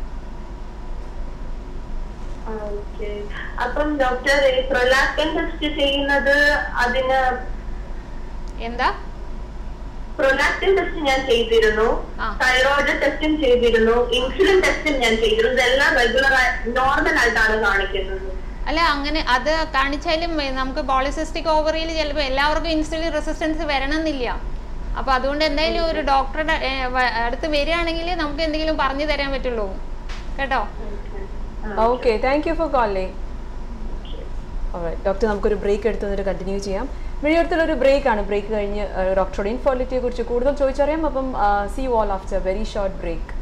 ഓക്കെ അപ്പം ഡോക്ടർ ഈ പ്രൊലാക്റ്റിൻ ടെസ്റ്റ് ചെയ്യുന്നത് അതിന് എന്താ പ്രൊലാക്റ്റിൻ ടെസ്റ്റ് ഞാൻ ചെയ്തിരുന്നു ആ. തൈറോയിഡ് ടെസ്റ്റും ചെയ്തിരുന്നു ഇൻസുലിൻ ടെസ്റ്റും ഞാൻ ചെയ്തിരുന്നു ഇതെല്ലാം റെഗുലർ നോർമൽ ആയിട്ടാണ് കാണിക്കുന്നത് അല്ല അങ്ങനെ അത് കാണിച്ചാലും ഏ, നമുക്ക് പോളിസിസ്റ്റിക് ഓവറിയിൽ ചിലപ്പോൾ എല്ലാവർക്കും ഇൻസുലിൻ റെസിസ്റ്റൻസ് വരണമെന്നില്ല അപ്പോൾ അതുകൊണ്ട് എന്തായാലും ഒരു ഡോക്ടറുടെ ഏ, വ- അടുത്ത് വരികയാണെങ്കിൽ നമുക്ക് എന്തെങ്കിലും പറഞ്ഞു തരാൻ പറ്റുള്ളൂ കേട്ടോ okay thank you for calling doctor നമുക്കൊരു ബ്രേക്ക് എടുത്ത് വന്നിട്ട് കണ്ടിന്യൂ ചെയ്യാം മിഴിയടത്തുള്ളൊരു ബ്രേക്ക് ആണ് ബ്രേക്ക് കഴിഞ്ഞ് ഡോക്ടറുടെ ഇൻഫോർട്ടിലിറ്റിയെ കുറിച്ച് കൂടുതൽ ചോദിച്ചറിയാം അപ്പം see y'all after very short break